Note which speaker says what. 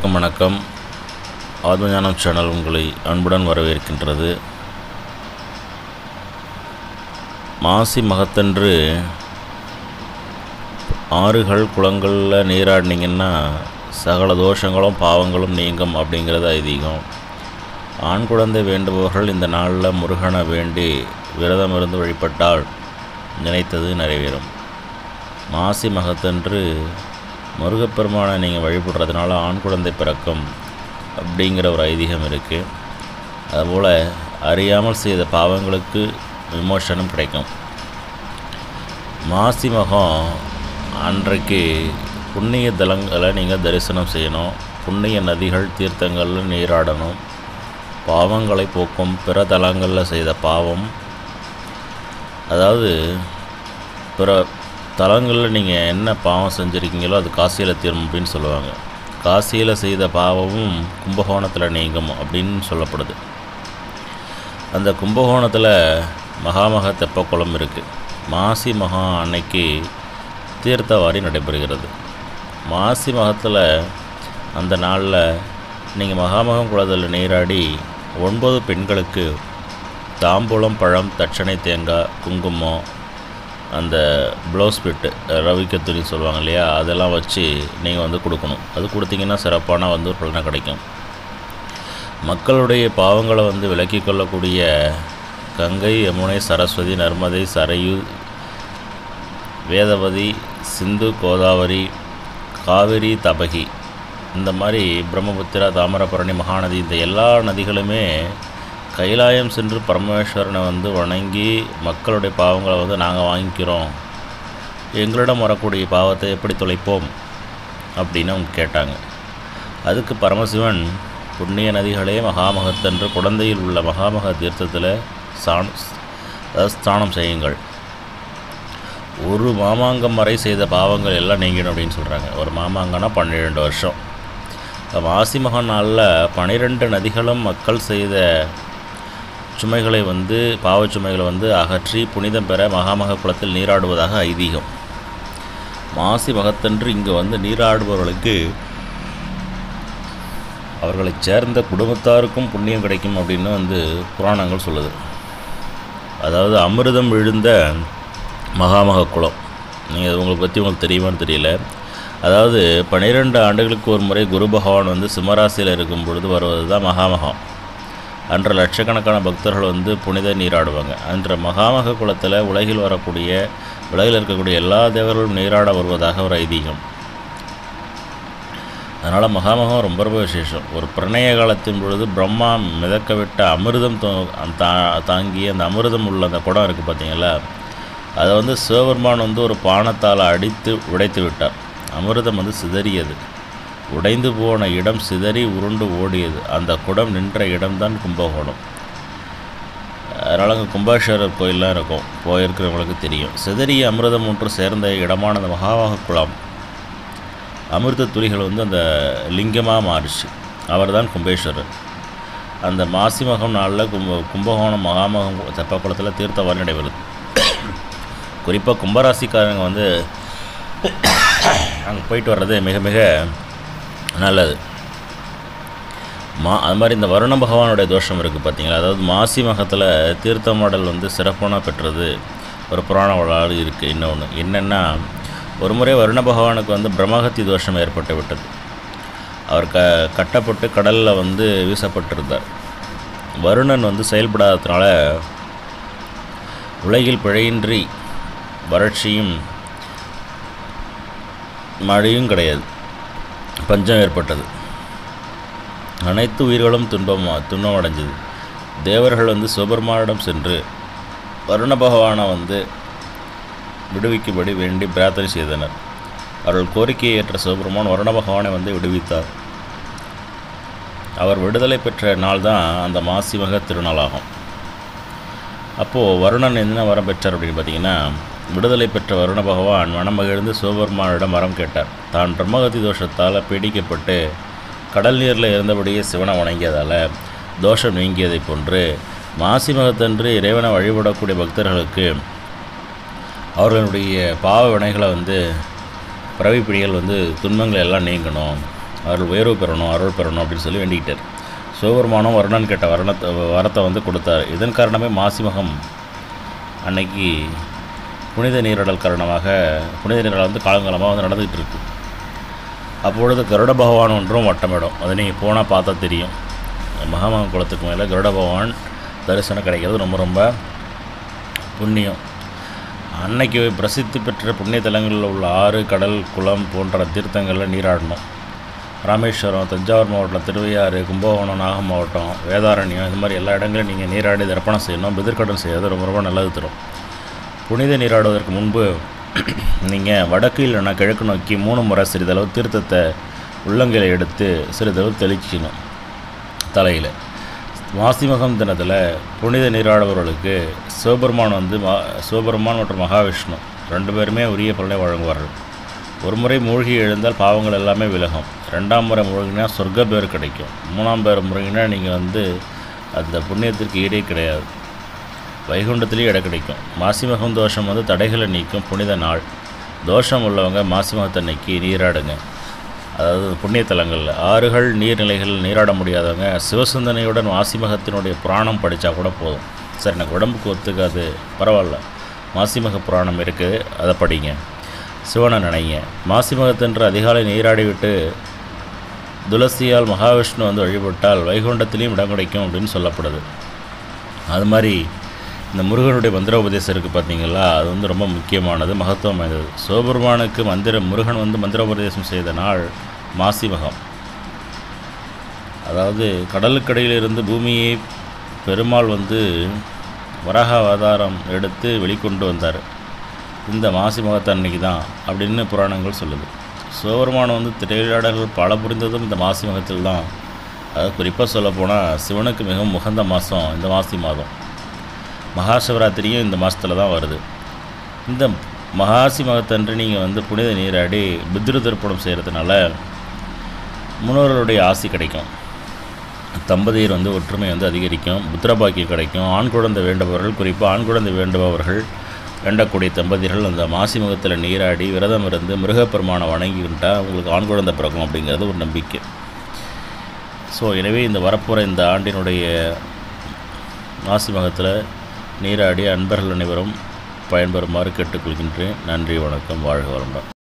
Speaker 1: அனைவருக்கும் வணக்கம் ஆத்மஞானம் சேனல் உங்களை அன்புடன் வரவேற்கின்றது மாசி மகத்தன்று ஆறுகள் குளங்களில் நீராடினீங்கன்னா சகல தோஷங்களும் பாவங்களும் நீங்கும் அப்படிங்கிறது ஐதீகம் ஆண் குழந்தை வேண்டுபவர்கள் இந்த நாளில் முருகனை வேண்டி விரதம் இருந்து வழிபட்டால் நினைத்தது நிறைவேறும் மாசி மகத்தன்று முருகப்பெருமானை நீங்கள் வழிபடுறதுனால ஆண் குழந்தை பிறக்கும் அப்படிங்கிற ஒரு ஐதீகம் இருக்குது அதுபோல் அறியாமல் செய்த பாவங்களுக்கு விமோசனம் கிடைக்கும் மாசி மகம் அன்றைக்கு புண்ணிய தலங்களை நீங்கள் தரிசனம் செய்யணும் புண்ணிய நதிகள் தீர்த்தங்களில் நீராடணும் பாவங்களை போக்கும் பிற தலங்களில் செய்த பாவம் அதாவது பிற தலங்களில் நீங்கள் என்ன பாவம் செஞ்சுருக்கீங்களோ அது காசியில் தீரும் அப்படின்னு சொல்லுவாங்க காசியில் செய்த பாவமும் கும்பகோணத்தில் நீங்கும் அப்படின்னு சொல்லப்படுது அந்த கும்பகோணத்தில் மகாமக தெப்பக்குளம் இருக்குது மாசி மகா அன்னைக்கு தீர்த்தவாரி நடைபெறுகிறது மாசி மகத்தில் அந்த நாளில் நீங்கள் மகாமகம் குளத்தில் நீராடி ஒன்பது பெண்களுக்கு தாம்பூலம் பழம் தட்சணை தேங்காய் குங்குமம் அந்த ப்ளவுஸ் பிட்டு ரவிக்க துணி சொல்லுவாங்க இல்லையா அதெல்லாம் வச்சு நீங்கள் வந்து கொடுக்கணும் அது கொடுத்தீங்கன்னா சிறப்பான வந்து ஒரு பலனை கிடைக்கும் மக்களுடைய பாவங்களை வந்து விலக்கிக் கொள்ளக்கூடிய கங்கை யமுனை சரஸ்வதி நர்மதை சரையு வேதவதி சிந்து கோதாவரி காவிரி தபகி இந்த மாதிரி பிரம்மபுத்திரா தாமிரபரணி மகாநதி இந்த எல்லா நதிகளுமே கைலாயம் சென்று பரமேஸ்வரனை வந்து வணங்கி மக்களுடைய பாவங்களை வந்து நாங்கள் வாங்கிக்கிறோம் எங்களிடம் வரக்கூடிய பாவத்தை எப்படி தொலைப்போம் அப்படின்னு அவங்க கேட்டாங்க அதுக்கு பரமசிவன் புண்ணிய நதிகளே மகாமகத்தன்று குழந்தையில் உள்ள மகாமக தீர்த்தத்தில் சாண் அதாவது ஸ்நானம் செய்யுங்கள் ஒரு மாமாங்கம் வரை செய்த பாவங்கள் எல்லாம் நீங்கணும் அப்படின்னு சொல்கிறாங்க ஒரு மாமாங்கம்னா பன்னிரெண்டு வருஷம் மாசி மகா நாளில் பனிரெண்டு நதிகளும் மக்கள் செய்த சுமைகளை வந்து பாவச் சுமைகளை வந்து அகற்றி புனிதம் பெற மகாமக குளத்தில் நீராடுவதாக ஐதீகம் மாசி மகத்தன்று இங்கே வந்து நீராடுபவர்களுக்கு அவர்களைச் சேர்ந்த குடும்பத்தாருக்கும் புண்ணியம் கிடைக்கும் அப்படின்னு வந்து புராணங்கள் சொல்லுது அதாவது அமிர்தம் விழுந்த மகாமக குளம் நீங்கள் உங்களை பற்றி உங்களுக்கு தெரியுமான்னு தெரியல அதாவது பன்னிரெண்டு ஆண்டுகளுக்கு ஒரு முறை குரு பகவான் வந்து சிம்மராசியில் இருக்கும் பொழுது வருவது தான் மகாமகம் அன்று லட்சக்கணக்கான பக்தர்கள் வந்து புனித நீராடுவாங்க அன்ற மகாமக குளத்தில் உலகில் வரக்கூடிய உலகில் இருக்கக்கூடிய எல்லா தேவர்களும் நீராட வருவதாக ஒரு ஐதீகம் அதனால் மகாமகம் ரொம்ப ரொம்ப விசேஷம் ஒரு பிரணய காலத்தின் பொழுது பிரம்மா மிதக்க விட்ட அமிர்தம் தா தாங்கி அந்த அமிர்தம் உள்ள அந்த குடம் இருக்குது பார்த்தீங்களா அதை வந்து சிவபெருமான் வந்து ஒரு பானத்தால் அடித்து உடைத்து விட்டார் அமிர்தம் வந்து சிதறியது உடைந்து போன இடம் சிதறி உருண்டு ஓடியது அந்த குடம் நின்ற இடம்தான் கும்பகோணம் அதனால் அங்கே கும்பாஷேரர் கோயிலெலாம் இருக்கும் போயிருக்கிறவங்களுக்கு தெரியும் சிதறிய அமிர்தம் ஒன்று சேர்ந்த இடமான அந்த மகாவாக குளம் அமிர்த துளிகள் வந்து அந்த லிங்கமாக மாறிச்சு அவர் தான் கும்பேஸ்வரர் அந்த மாசி மகம் நாளில் கும்ப கும்பகோணம் மகாமகம் தெப்பக்குளத்தில் தீர்த்தவாரி நடைபெறுது குறிப்பாக கும்பராசிக்காரங்க வந்து அங்கே போயிட்டு வர்றது மிக மிக நல்லது மா அது மாதிரி இந்த வருண பகவானுடைய தோஷம் இருக்குது பார்த்தீங்களா அதாவது மாசி மகத்தில் தீர்த்த மாடல் வந்து சிறப்பான பெற்றது ஒரு புராண வரலாறு இருக்குது இன்னொன்று என்னென்னா ஒரு முறை வருண பகவானுக்கு வந்து பிரம்மஹத்தி தோஷம் ஏற்பட்டு விட்டது அவர் க கட்டப்பட்டு கடலில் வந்து வீசப்பட்டிருந்தார் வருணன் வந்து செயல்படாததுனால உலகில் பிழையின்றி வறட்சியும் மழையும் கிடையாது பஞ்சம் ஏற்பட்டது அனைத்து உயிர்களும் துன்பம் துன்பம் அடைஞ்சது தேவர்கள் வந்து சிவபெருமானிடம் சென்று வருண பகவானை வந்து விடுவிக்கும்படி வேண்டி பிரார்த்தனை செய்தனர் அவர்கள் கோரிக்கையை ஏற்ற சிவபெருமான் வருண பகவானை வந்து விடுவித்தார் அவர் விடுதலை பெற்ற நாள் தான் அந்த மாசி மக திருநாளாகும் அப்போது வருணன் என்ன வரம் பெற்றார் அப்படின்னு பார்த்தீங்கன்னா விடுதலை பெற்ற வருண பகவான் மனம் மகிழ்ந்து சிவபெருமானிடம் வரம் கேட்டார் தான் பிரம்மகதி தோஷத்தால் பீடிக்கப்பட்டு கடல் நீரில் இருந்தபடியே சிவனை வணங்கியதால் தோஷம் நீங்கியதைப் போன்று மாசி மகத்தன்று இறைவனை வழிபடக்கூடிய பக்தர்களுக்கு அவர்களுடைய பாவ வினைகளை வந்து பிறவி பிடிகள் வந்து துன்பங்கள் எல்லாம் நீங்கணும் அருள் உயர்வு பெறணும் அருள் பெறணும் அப்படின்னு சொல்லி வேண்டிக்கிட்டார் சிவபெருமானும் வருணன் கேட்ட வரணத்தை வரத்தை வந்து கொடுத்தார் இதன் காரணமே மாசிமகம் அன்னைக்கு புனித நீராடல் காரணமாக புனித நீராடல் வந்து காலங்காலமாக வந்து நடந்துகிட்டு இருக்கு அப்பொழுது கருட பகவான் ஒன்றும் வட்டமிடும் அதை நீங்கள் போனால் பார்த்தா தெரியும் மகாமகம் குளத்துக்கு மேலே கருட பகவான் தரிசனம் கிடைக்கிறது ரொம்ப ரொம்ப புண்ணியம் அன்னைக்கு பிரசித்தி பெற்ற புண்ணிய தலங்களில் உள்ள ஆறு கடல் குளம் போன்ற தீர்த்தங்களில் நீராடணும் ராமேஸ்வரம் தஞ்சாவூர் மாவட்டம் திருவையாறு கும்பகோணம் நாகம் மாவட்டம் வேதாரண்யம் இது மாதிரி எல்லா இடங்களையும் நீங்கள் நீராடி தர்ப்பணம் செய்யணும் பிதிர்க்கடன் செய்யறது ரொம்ப ரொம்ப நல்லது தரும் புனித நீராடுவதற்கு முன்பு நீங்கள் வடக்கு இல்லைன்னா கிழக்கு நோக்கி மூணு முறை சிறிதளவு தீர்த்தத்தை உள்ளங்கையில் எடுத்து சிறிதளவு தெளிக்கணும் தலையில் மாசிமகம் தினத்தில் புனித நீராடுபவர்களுக்கு சிவபெருமான் வந்து மா சிவபெருமான் மற்றும் மகாவிஷ்ணு ரெண்டு பேருமே உரிய பலனை வழங்குவார்கள் ஒரு முறை மூழ்கி எழுந்தால் பாவங்கள் எல்லாமே விலகும் ரெண்டாம் முறை மூழ்கினா சொர்க்க பேர் கிடைக்கும் மூணாம் பேர் மூழ்கினா நீங்கள் வந்து அந்த புண்ணியத்திற்கு ஈடே கிடையாது வைகுண்டத்திலேயே இடம் கிடைக்கும் மாசிமகம் தோஷம் வந்து தடைகளை நீக்கும் புனித நாள் தோஷம் உள்ளவங்க மாசிமகத்தன்னைக்கு நீராடுங்க அதாவது புண்ணிய தலங்களில் ஆறுகள் நீர்நிலைகள் நீராட முடியாதவங்க சிவசிந்தனையுடன் மாசிமகத்தினுடைய புராணம் படித்தா கூட போதும் சரி எனக்கு உடம்புக்கு ஒத்துக்காது பரவாயில்ல மாசிமக புராணம் இருக்குது அதை படிங்க சிவனை நினைங்க மாசிமகத்தன்று அதிகாலை நீராடி விட்டு துளசியால் மகாவிஷ்ணு வந்து வழிபட்டால் வைகுண்டத்திலையும் இடம் கிடைக்கும் அப்படின்னு சொல்லப்படுது அது மாதிரி இந்த முருகனுடைய மந்திர உபதேசம் இருக்குது பார்த்தீங்களா அது வந்து ரொம்ப முக்கியமானது மகத்துவம் வாய்ந்தது சிவபெருமானுக்கு மந்திர முருகன் வந்து மந்திர உபதேசம் செய்த நாள் மாசிமகம் அதாவது கடலுக்கடையிலிருந்து பூமியை பெருமாள் வந்து வராக அவதாரம் எடுத்து வெளிக்கொண்டு வந்தார் இந்த மாசி மகத்து அன்னைக்கு தான் அப்படின்னு புராணங்கள் சொல்லுது சிவபெருமான் வந்து திரையாடல்கள் பல புரிந்ததும் இந்த மாசி மகத்தில் தான் அது குறிப்பாக சொல்லப்போனால் சிவனுக்கு மிகவும் உகந்த மாதம் இந்த மாசி மாதம் மகா சிவராத்திரியும் இந்த மாதத்தில் தான் வருது இந்த மகாசி மகத்தன்று நீங்கள் வந்து புனித நீராடி பித்ரு தர்ப்பணம் செய்கிறதுனால முன்னோர்களுடைய ஆசி கிடைக்கும் தம்பதியர் வந்து ஒற்றுமை வந்து அதிகரிக்கும் புத்திரபாக்கியம் கிடைக்கும் ஆண் குழந்தை வேண்டுபவர்கள் குறிப்பாக ஆண் குழந்தை வேண்டுபவர்கள் வேண்டக்கூடிய தம்பதியர்கள் அந்த மாசி முகத்தில் நீராடி விரதம் இருந்து முருகப்பெருமானை வணங்கிக்கிட்டால் அவங்களுக்கு ஆண் குழந்தை பிறக்கும் அப்படிங்கிறது ஒரு நம்பிக்கை ஸோ எனவே இந்த வரப்போகிற இந்த ஆண்டினுடைய மாசி மகத்தில் நீராடி அன்பர்கள் அனைவரும் பயன்பெறுமாறு கேட்டுக்கொள்கின்றேன் நன்றி வணக்கம் வாழ்க வளமுடன்